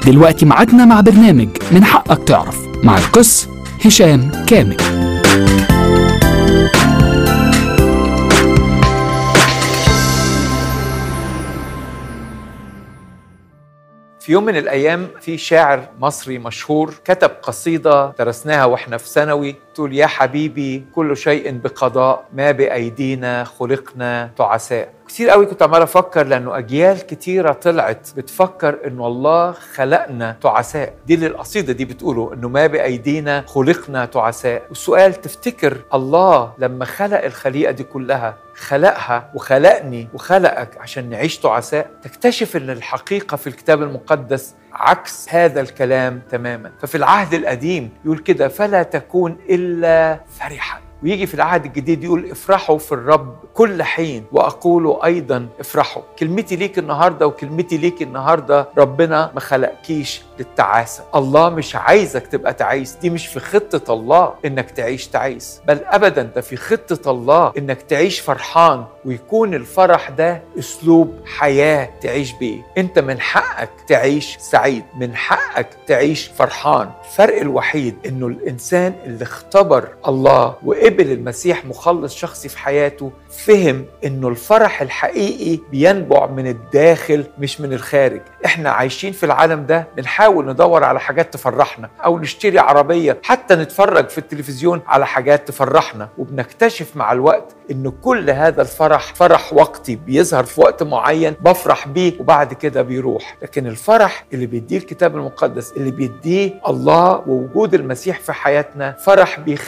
دلوقتي ميعادنا مع برنامج من حقك تعرف مع القس هشام كامل في يوم من الايام في شاعر مصري مشهور كتب قصيده درسناها واحنا في ثانوي تقول يا حبيبي كل شيء بقضاء ما بايدينا خلقنا تعساء كتير قوي كنت عمال افكر لانه اجيال كتيره طلعت بتفكر انه الله خلقنا تعساء دي اللي القصيده دي بتقوله انه ما بايدينا خلقنا تعساء والسؤال تفتكر الله لما خلق الخليقه دي كلها خلقها وخلقني وخلقك عشان نعيش تعساء تكتشف ان الحقيقه في الكتاب المقدس عكس هذا الكلام تماما ففي العهد القديم يقول كده فلا تكون الا فرحا ويجي في العهد الجديد يقول افرحوا في الرب كل حين واقول ايضا افرحوا كلمتي ليك النهارده وكلمتي ليك النهارده ربنا ما خلقكيش للتعاسه الله مش عايزك تبقى تعيس دي مش في خطه الله انك تعيش تعيس بل ابدا ده في خطه الله انك تعيش فرحان ويكون الفرح ده اسلوب حياه تعيش بيه انت من حقك تعيش سعيد من حقك تعيش فرحان الفرق الوحيد انه الانسان اللي اختبر الله وقبل المسيح مخلص شخصي في حياته فهم انه الفرح الحقيقي بينبع من الداخل مش من الخارج احنا عايشين في العالم ده بنحاول ندور على حاجات تفرحنا او نشتري عربية حتى نتفرج في التلفزيون على حاجات تفرحنا وبنكتشف مع الوقت ان كل هذا الفرح فرح وقتي بيظهر في وقت معين بفرح بيه وبعد كده بيروح لكن الفرح اللي بيديه الكتاب المقدس اللي بيديه الله ووجود المسيح في حياتنا فرح بيخ